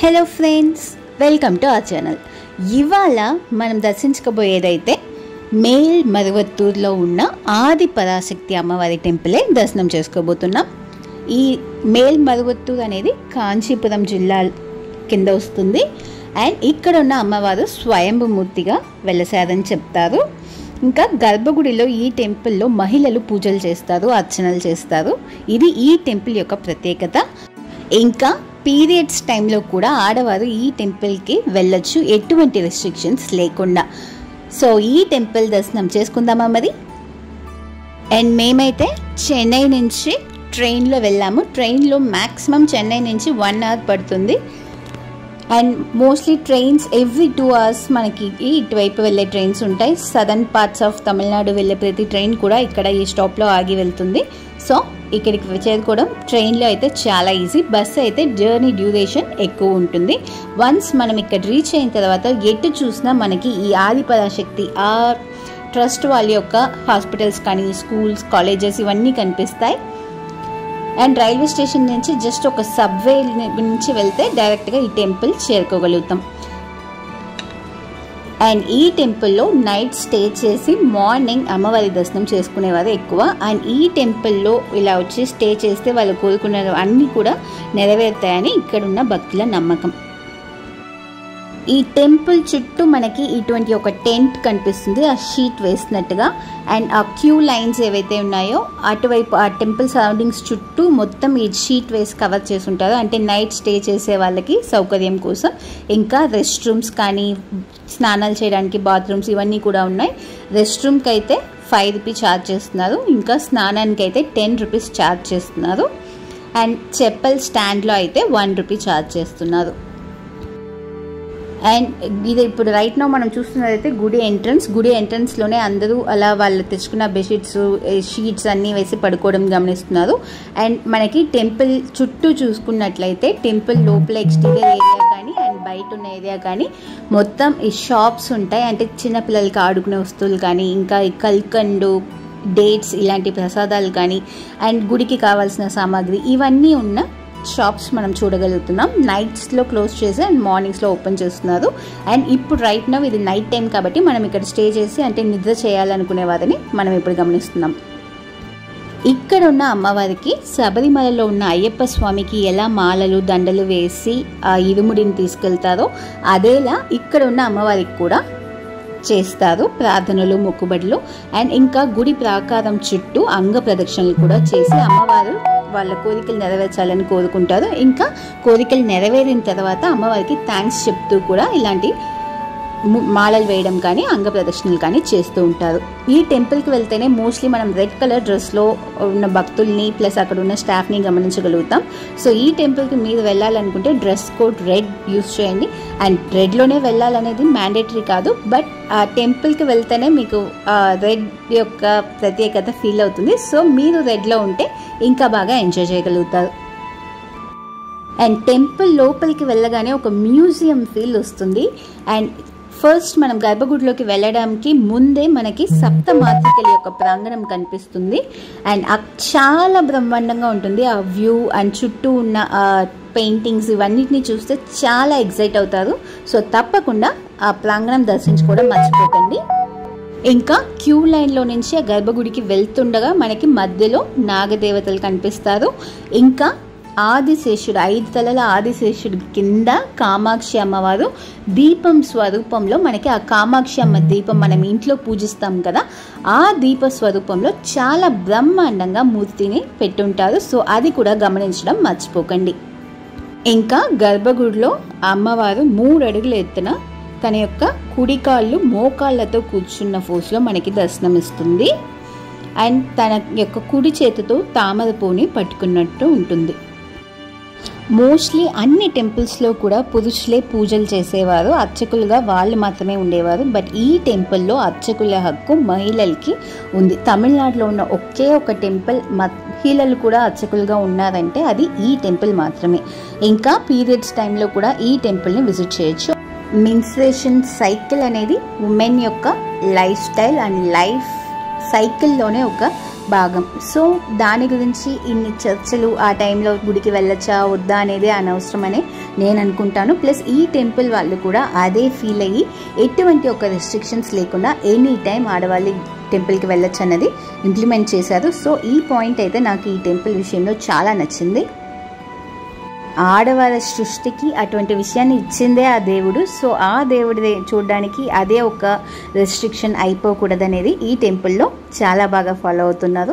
hello friends welcome to our channel ఇవాళ మనం దర్శించకపోయేదైతే male మరువత్తూరులో ఉన్న ఆది పరాశక్తి అమ్మవారి టెంపులే దర్శనం చేసుకోబోతున్నాం ఈ మేల్ మరువత్తూరు అనేది కాంచీపురం జిల్లా కింద వస్తుంది అండ్ ఇక్కడ ఉన్న అమ్మవారు స్వయంభూమూర్తిగా వెలసారని చెప్తారు ఇంకా గర్భగుడిలో ఈ టెంపుల్లో మహిళలు పూజలు చేస్తారు అర్చనలు చేస్తారు ఇది ఈ టెంపుల్ యొక్క ప్రత్యేకత ఇంకా పీరియడ్స్ టైంలో కూడా ఆడవారు ఈ టెంపుల్కి వెళ్ళొచ్చు ఎటువంటి రెస్ట్రిక్షన్స్ లేకుండా సో ఈ టెంపుల్ దర్శనం చేసుకుందామా మరి అండ్ మేమైతే చెన్నై నుంచి ట్రైన్లో వెళ్ళాము ట్రైన్లో మ్యాక్సిమం చెన్నై నుంచి వన్ అవర్ పడుతుంది and mostly trains every two hours మనకి ఇటువైపు వెళ్ళే ట్రైన్స్ ఉంటాయి సదర్న్ పార్ట్స్ ఆఫ్ తమిళనాడు వెళ్ళే ప్రతి ట్రైన్ కూడా ఇక్కడ ఈ స్టాప్లో ఆగి వెళ్తుంది సో ఇక్కడికి చేరుకోవడం ట్రైన్లో అయితే చాలా ఈజీ బస్సు అయితే జర్నీ డ్యూరేషన్ ఎక్కువ ఉంటుంది వన్స్ మనం ఇక్కడ రీచ్ అయిన తర్వాత ఎటు చూసినా మనకి ఈ ఆదిపరాశక్తి ఆ ట్రస్ట్ వాళ్ళ యొక్క హాస్పిటల్స్ కానీ స్కూల్స్ కాలేజెస్ ఇవన్నీ కనిపిస్తాయి అండ్ రైల్వే స్టేషన్ నుంచి జస్ట్ ఒక సబ్వే నుంచి వెళ్తే డైరెక్ట్గా ఈ టెంపుల్ చేరుకోగలుగుతాం అండ్ ఈ టెంపుల్లో నైట్ స్టే చేసి మార్నింగ్ అమ్మవారి దర్శనం చేసుకునేవారు ఎక్కువ అండ్ ఈ టెంపుల్లో ఇలా వచ్చి స్టే చేస్తే వాళ్ళు కోరుకునే అన్నీ కూడా నెరవేరుతాయని ఇక్కడున్న భక్తుల నమ్మకం ఈ టెంపుల్ చుట్టూ మనకి ఇటువంటి ఒక టెంట్ కనిపిస్తుంది ఆ షీట్ వేసినట్టుగా అండ్ ఆ క్యూ లైన్స్ ఏవైతే ఉన్నాయో అటువైపు ఆ టెంపుల్ సరౌండింగ్స్ చుట్టూ మొత్తం ఈ షీట్ వేసి కవర్ చేసి ఉంటారు అంటే నైట్ స్టే చేసే వాళ్ళకి సౌకర్యం కోసం ఇంకా రెస్ట్ రూమ్స్ కానీ స్నానాలు చేయడానికి బాత్రూమ్స్ ఇవన్నీ కూడా ఉన్నాయి రెస్ట్ రూమ్కి అయితే ఫైవ్ రూపీ ఛార్జ్ చేస్తున్నారు ఇంకా స్నానానికి అయితే టెన్ రూపీస్ ఛార్జ్ చేస్తున్నారు అండ్ చెప్పల్ స్టాండ్లో అయితే వన్ రూపీ ఛార్జ్ చేస్తున్నారు అండ్ ఇది ఇప్పుడు రైట్ నో మనం చూస్తున్నదైతే గుడి ఎంట్రన్స్ గుడి ఎంట్రన్స్లోనే అందరూ అలా వాళ్ళు తెచ్చుకున్న బెడ్షీట్స్ షీట్స్ అన్నీ వేసి పడుకోవడం గమనిస్తున్నారు అండ్ మనకి టెంపుల్ చుట్టూ చూసుకున్నట్లయితే టెంపుల్ లోపల ఎక్స్టీరియర్ ఏరియా కానీ అండ్ బయట ఉన్న ఏరియా కానీ మొత్తం ఈ షాప్స్ ఉంటాయి అంటే చిన్నపిల్లలకి ఆడుకునే వస్తువులు కానీ ఇంకా ఈ కల్కండు డేట్స్ ఇలాంటి ప్రసాదాలు కానీ అండ్ గుడికి కావాల్సిన సామాగ్రి ఇవన్నీ ఉన్న షాప్స్ మనం చూడగలుగుతున్నాం నైట్స్లో క్లోజ్ చేసి అండ్ మార్నింగ్స్లో ఓపెన్ చేస్తున్నారు అండ్ ఇప్పుడు రైట్ నవ్ ఇది నైట్ టైం కాబట్టి మనం ఇక్కడ స్టే చేసి అంటే నిద్ర చేయాలనుకునే వారిని మనం ఇప్పుడు గమనిస్తున్నాం ఇక్కడ ఉన్న అమ్మవారికి శబరిమలలో ఉన్న అయ్యప్ప స్వామికి ఎలా మాలలు దండలు వేసి ఆ ఇరుముడిని తీసుకెళ్తారో అదేలా ఇక్కడ ఉన్న అమ్మవారికి కూడా చేస్తారు ప్రార్థనలు మొక్కుబడులు అండ్ ఇంకా గుడి ప్రాకారం చుట్టూ అంగ ప్రదక్షిణలు కూడా చేసి అమ్మవారు వాళ్ళ కోరికలు నెరవేర్చాలని కోరుకుంటారు ఇంకా కోరికలు నెరవేరిన తర్వాత అమ్మవారికి థ్యాంక్స్ చెప్తూ కూడా ఇలాంటి మాలలు వేయడం కానీ అంగ ప్రదర్శనలు కానీ చేస్తూ ఉంటారు ఈ టెంపుల్కి వెళ్తేనే మోస్ట్లీ మనం రెడ్ కలర్ డ్రెస్లో ఉన్న భక్తుల్ని ప్లస్ అక్కడ ఉన్న స్టాఫ్ని గమనించగలుగుతాం సో ఈ టెంపుల్కి మీరు వెళ్ళాలనుకుంటే డ్రెస్ కోడ్ రెడ్ యూస్ చేయండి అండ్ రెడ్లోనే వెళ్ళాలనేది మ్యాండేటరీ కాదు బట్ ఆ టెంపుల్కి వెళ్తేనే మీకు రెడ్ యొక్క ప్రత్యేకత ఫీల్ అవుతుంది సో మీరు రెడ్లో ఉంటే ఇంకా బాగా ఎంజాయ్ చేయగలుగుతారు అండ్ టెంపుల్ లోపలికి వెళ్ళగానే ఒక మ్యూజియం ఫీల్ వస్తుంది అండ్ ఫస్ట్ మనం గర్భగుడిలోకి వెళ్ళడానికి ముందే మనకి సప్త మాతృకల యొక్క ప్రాంగణం కనిపిస్తుంది అండ్ చాలా బ్రహ్మాండంగా ఉంటుంది ఆ వ్యూ అండ్ చుట్టూ ఉన్న పెయింటింగ్స్ ఇవన్నిటిని చూస్తే చాలా ఎగ్జైట్ అవుతారు సో తప్పకుండా ఆ ప్రాంగణం దర్శించుకోవడం మర్చిపోకండి ఇంకా క్యూ లైన్లో నుంచి ఆ గర్భగుడికి వెళ్తుండగా మనకి మధ్యలో నాగదేవతలు కనిపిస్తారు ఇంకా ఆదిశేషుడు ఐదు తలల ఆదిశేషుడు కింద కామాక్షి అమ్మవారు దీపం స్వరూపంలో మనకి ఆ కామాక్షి అమ్మ దీపం మనం ఇంట్లో పూజిస్తాం కదా ఆ దీప స్వరూపంలో చాలా బ్రహ్మాండంగా మూర్తిని పెట్టుంటారు సో అది కూడా గమనించడం మర్చిపోకండి ఇంకా గర్భగుడిలో అమ్మవారు మూడు అడుగుల ఎత్తున తన యొక్క కుడికాళ్ళు మోకాళ్ళతో కూర్చున్న ఫోస్లో మనకి దర్శనమిస్తుంది అండ్ తన యొక్క కుడి చేతితో తామర పూని పట్టుకున్నట్టు ఉంటుంది మోస్ట్లీ అన్ని టెంపుల్స్లో కూడా పురుషులే పూజలు చేసేవారు అర్చకులుగా వాళ్ళు మాత్రమే ఉండేవారు బట్ ఈ టెంపుల్లో అర్చకుల హక్కు మహిళలకి ఉంది తమిళనాడులో ఉన్న ఒకే ఒక టెంపుల్ మహిళలు కూడా అర్చకులుగా ఉన్నారంటే అది ఈ టెంపుల్ మాత్రమే ఇంకా పీరియడ్స్ టైంలో కూడా ఈ టెంపుల్ని విజిట్ చేయొచ్చు మిన్స్ట్రేషన్ సైకిల్ అనేది ఉమెన్ యొక్క లైఫ్ స్టైల్ అండ్ లైఫ్ సైకిల్లోనే ఒక భాగం సో దాని గురించి ఇన్ని చర్చలు ఆ టైంలో గుడికి వెళ్ళొచ్చా వద్దా అనేది అనవసరమని నేను అనుకుంటాను ప్లస్ ఈ టెంపుల్ వాళ్ళు కూడా అదే ఫీల్ అయ్యి ఎటువంటి ఒక రెస్ట్రిక్షన్స్ లేకుండా ఎనీ టైం ఆడవాళ్ళు టెంపుల్కి వెళ్ళొచ్చు అన్నది ఇంప్లిమెంట్ చేశారు సో ఈ పాయింట్ అయితే నాకు ఈ టెంపుల్ విషయంలో చాలా నచ్చింది ఆడవాళ్ళ సృష్టికి అటువంటి విషయాన్ని ఇచ్చిందే ఆ దేవుడు సో ఆ దేవుడి చూడడానికి అదే ఒక రెస్ట్రిక్షన్ అయిపోకూడదనేది ఈ టెంపుల్లో చాలా బాగా ఫాలో అవుతున్నారు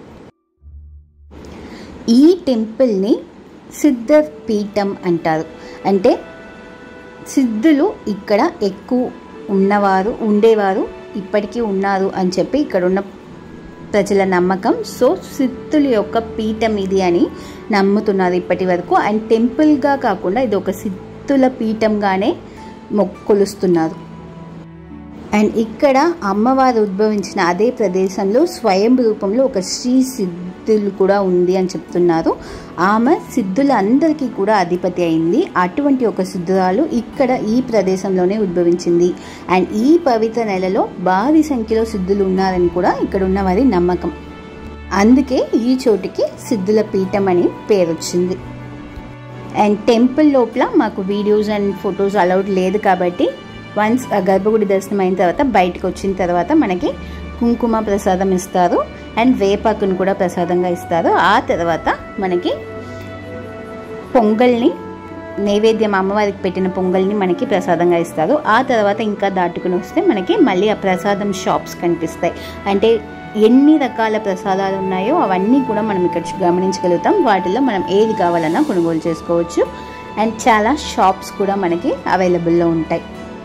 ఈ టెంపుల్ని సిద్ధ పీఠం అంటారు అంటే సిద్ధులు ఇక్కడ ఎక్కువ ఉన్నవారు ఉండేవారు ఇప్పటికీ ఉన్నారు అని చెప్పి ఇక్కడ ఉన్న ప్రజల నమ్మకం సో సిద్ధుల యొక్క పీఠం ఇది అని నమ్ముతున్నారు ఇప్పటి వరకు అండ్ టెంపుల్గా కాకుండా ఇది ఒక సిద్ధుల పీఠంగానే మొక్కులుస్తున్నారు అండ్ ఇక్కడ అమ్మవారు ఉద్భవించిన అదే ప్రదేశంలో స్వయం రూపంలో ఒక శ్రీ సిద్ధులు కూడా ఉంది అని చెప్తున్నారు ఆమె సిద్ధులందరికీ కూడా అధిపతి అయింది అటువంటి ఒక సిద్ధురాలు ఇక్కడ ఈ ప్రదేశంలోనే ఉద్భవించింది అండ్ ఈ పవిత్ర నెలలో భారీ సంఖ్యలో సిద్ధులు ఉన్నారని కూడా ఇక్కడ ఉన్న వారి నమ్మకం అందుకే ఈ చోటుకి సిద్ధుల పీఠం అని పేరు వచ్చింది అండ్ టెంపుల్ లోపల మాకు వీడియోస్ అండ్ ఫొటోస్ అలౌడ్ లేదు కాబట్టి వన్స్ ఆ గర్భగుడి దర్శనం అయిన తర్వాత బయటకు వచ్చిన తర్వాత మనకి కుంకుమ ప్రసాదం ఇస్తారు అండ్ వేపాకును కూడా ప్రసాదంగా ఇస్తారు ఆ తర్వాత మనకి పొంగల్ని నైవేద్యం అమ్మవారికి పెట్టిన పొంగల్ని మనకి ప్రసాదంగా ఇస్తారు ఆ తర్వాత ఇంకా దాటుకుని వస్తే మనకి మళ్ళీ ఆ ప్రసాదం షాప్స్ కనిపిస్తాయి అంటే ఎన్ని రకాల ప్రసాదాలు ఉన్నాయో అవన్నీ కూడా మనం ఇక్కడ గమనించగలుగుతాం వాటిలో మనం ఏది కావాలన్నా కొనుగోలు చేసుకోవచ్చు అండ్ చాలా షాప్స్ కూడా మనకి అవైలబుల్లో ఉంటాయి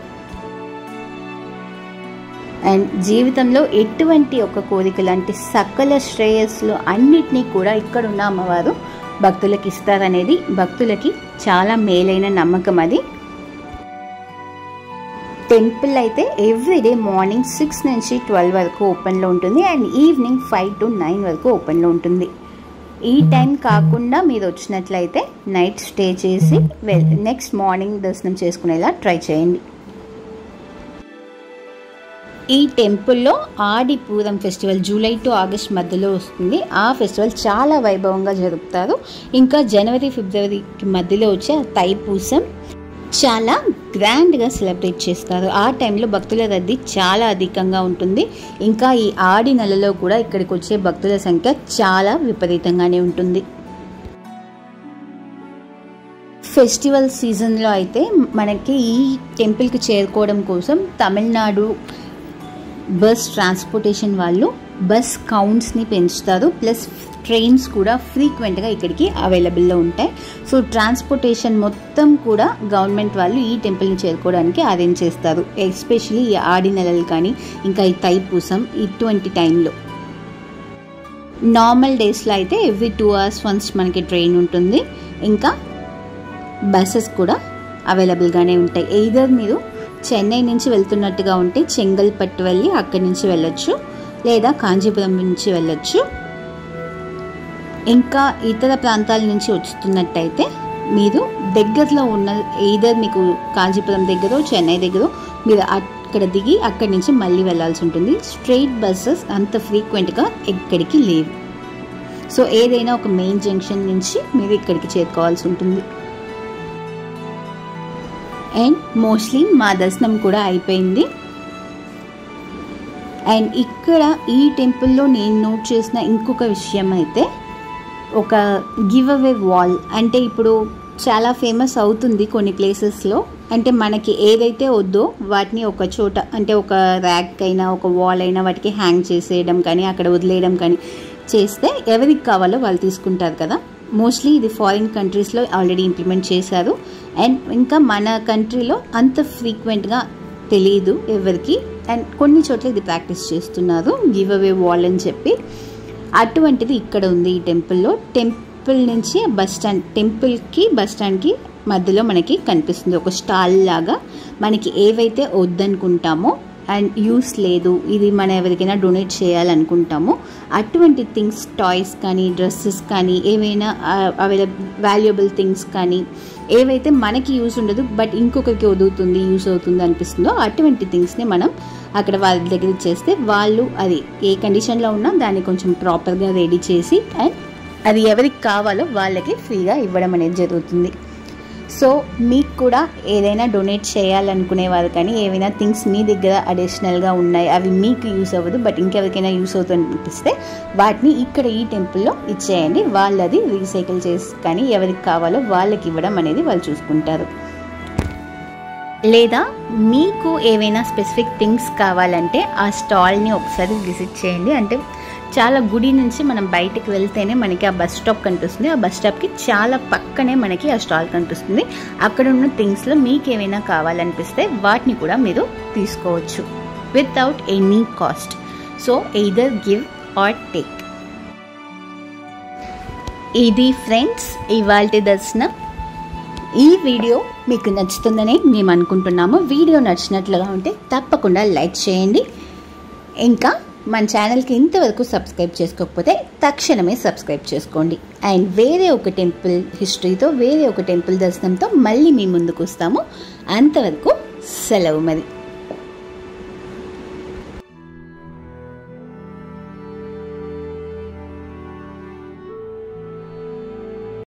అండ్ జీవితంలో ఎటువంటి ఒక కోరిక లాంటి సకల శ్రేయస్సులు అన్నిటినీ కూడా ఇక్కడున్న అమ్మవారు భక్తులకి ఇస్తారనేది భక్తులకి చాలా మేలైన నమ్మకం అది టెంపుల్ అయితే ఎవ్రీడే మార్నింగ్ సిక్స్ నుంచి ట్వెల్వ్ వరకు ఓపెన్లో ఉంటుంది and evening five to nine వరకు ఓపెన్లో ఉంటుంది ఈ టైం కాకుండా మీరు వచ్చినట్లయితే నైట్ స్టే చేసి వెల్ నెక్స్ట్ మార్నింగ్ దర్శనం చేసుకునేలా ట్రై చేయండి ఈ టెంపుల్లో Aadipooram festival July to August మధ్యలో వస్తుంది ఆ ఫెస్టివల్ చాలా వైభవంగా జరుపుతారు ఇంకా జనవరి ఫిబ్రవరికి మధ్యలో వచ్చే తైపూసం చాలా గ్రాండ్గా సెలబ్రేట్ చేస్తారు ఆ టైంలో భక్తుల రద్దీ చాలా అధికంగా ఉంటుంది ఇంకా ఈ ఆడి నెలలో కూడా ఇక్కడికి వచ్చే భక్తుల సంఖ్య చాలా విపరీతంగానే ఉంటుంది ఫెస్టివల్ సీజన్లో అయితే మనకి ఈ టెంపుల్కి చేరుకోవడం కోసం తమిళనాడు బస్ ట్రాన్స్పోర్టేషన్ వాళ్ళు బస్ కౌంట్స్ని పెంచుతారు ప్లస్ ట్రైన్స్ కూడా ఫ్రీక్వెంట్గా ఇక్కడికి అవైలబుల్లో ఉంటాయి సో ట్రాన్స్పోర్టేషన్ మొత్తం కూడా గవర్నమెంట్ వాళ్ళు ఈ టెంపుల్ని చేరుకోవడానికి అరేంజ్ చేస్తారు ఎస్పెషలీ ఈ ఆడి నెలలు కానీ ఇంకా ఈ తైపూసం ఇటువంటి టైంలో నార్మల్ డేస్లో అయితే ఎవ్రీ టూ అవర్స్ వన్స్ మనకి ట్రైన్ ఉంటుంది ఇంకా బస్సెస్ కూడా అవైలబుల్గానే ఉంటాయి ఎయిదర్ మీరు చెన్నై నుంచి వెళ్తున్నట్టుగా ఉంటే చెంగల్పట్టు వెళ్ళి అక్కడి నుంచి వెళ్ళొచ్చు లేదా కాంచీపురం నుంచి వెళ్ళొచ్చు ఇంకా ఇతర ప్రాంతాల నుంచి వస్తున్నట్టయితే మీరు దగ్గరలో ఉన్న ఈధర్ మీకు కాంచీపురం దగ్గర చెన్నై దగ్గర మీరు అక్కడ దిగి అక్కడి నుంచి మళ్ళీ వెళ్ళాల్సి ఉంటుంది స్ట్రైట్ బస్సెస్ అంత ఫ్రీక్వెంట్గా ఎక్కడికి లేవు సో ఏదైనా ఒక మెయిన్ జంక్షన్ నుంచి మీరు ఇక్కడికి చేరుకోవాల్సి ఉంటుంది అండ్ మోస్ట్లీ మా దర్శనం కూడా అయిపోయింది అండ్ ఇక్కడ ఈ టెంపుల్లో నేను నోట్ చేసిన ఇంకొక విషయం అయితే ఒక గివ్ అవే వాల్ అంటే ఇప్పుడు చాలా ఫేమస్ అవుతుంది కొన్ని ప్లేసెస్లో అంటే మనకి ఏదైతే వద్దో వాటిని ఒక చోట అంటే ఒక ర్యాక్ అయినా ఒక వాల్ అయినా వాటికి హ్యాంగ్ చేసేయడం కానీ అక్కడ వదిలేయడం కానీ చేస్తే ఎవరికి కావాలో వాళ్ళు తీసుకుంటారు కదా మోస్ట్లీ ఇది ఫారిన్ కంట్రీస్లో ఆల్రెడీ ఇంప్లిమెంట్ చేశారు అండ్ ఇంకా మన కంట్రీలో అంత ఫ్రీక్వెంట్గా తెలియదు ఎవరికి అండ్ కొన్ని చోట్ల ఇది ప్రాక్టీస్ చేస్తున్నారు గివ్ అవే వాల్ అని చెప్పి అటువంటిది ఇక్కడ ఉంది ఈ టెంపుల్లో టెంపుల్ నుంచి బస్ స్టాండ్ టెంపుల్కి బస్ స్టాండ్కి మధ్యలో మనకి కనిపిస్తుంది ఒక స్టాల్ లాగా మనకి ఏవైతే వద్దనుకుంటామో అండ్ యూస్ లేదు ఇది మనం ఎవరికైనా డొనేట్ చేయాలనుకుంటామో అటువంటి థింగ్స్ టాయ్స్ కానీ డ్రెస్సెస్ కానీ ఏవైనా అవైలబుల్ వాల్యుయబుల్ థింగ్స్ కానీ ఏవైతే మనకి యూస్ ఉండదు బట్ ఇంకొకరికి వదులుతుంది యూస్ అవుతుంది అనిపిస్తుందో అటువంటి థింగ్స్ని మనం అక్కడ వాళ్ళ దగ్గర ఇచ్చేస్తే వాళ్ళు అది ఏ కండిషన్లో ఉన్నా దాన్ని కొంచెం ప్రాపర్గా రెడీ చేసి అండ్ అది ఎవరికి కావాలో వాళ్ళకి ఫ్రీగా ఇవ్వడం అనేది జరుగుతుంది సో మీకు కూడా ఏదైనా డొనేట్ చేయాలనుకునేవారు కానీ ఏవైనా థింగ్స్ మీ దగ్గర అడిషనల్గా ఉన్నాయి అవి మీకు యూస్ అవ్వదు బట్ ఇంకెవరికైనా యూస్ అవుతుంది అనిపిస్తే వాటిని ఇక్కడ ఈ టెంపుల్లో ఇచ్చేయండి వాళ్ళు అది రీసైకిల్ చేసి కానీ ఎవరికి కావాలో వాళ్ళకి ఇవ్వడం అనేది వాళ్ళు చూసుకుంటారు లేదా మీకు ఏవైనా స్పెసిఫిక్ థింగ్స్ కావాలంటే ఆ స్టాల్ని ఒకసారి విజిట్ చేయండి అంటే చాలా గుడి నుంచి మనం బయటకు వెళ్తేనే మనకి ఆ బస్ స్టాప్ కనిపిస్తుంది ఆ బస్ స్టాప్కి చాలా పక్కనే మనకి ఆ స్టాల్ కనిపిస్తుంది అక్కడ ఉన్న థింగ్స్లో మీకు ఏమైనా కావాలనిపిస్తే వాటిని కూడా మీరు తీసుకోవచ్చు without any cost so either give or take ఇది ఫ్రెండ్స్ ఇవాళ దర్శనం ఈ వీడియో మీకు నచ్చుతుందని మేము అనుకుంటున్నాము వీడియో నచ్చినట్లుగా ఉంటే తప్పకుండా లైక్ చేయండి ఇంకా మన ఛానల్కి ఇంతవరకు సబ్స్క్రైబ్ చేసుకోకపోతే తక్షణమే సబ్స్క్రైబ్ చేసుకోండి అండ్ వేరే ఒక టెంపుల్ హిస్టరీతో వేరే ఒక టెంపుల్ దర్శనంతో మళ్ళీ మీ ముందుకు వస్తాము అంతవరకు సెలవు మరి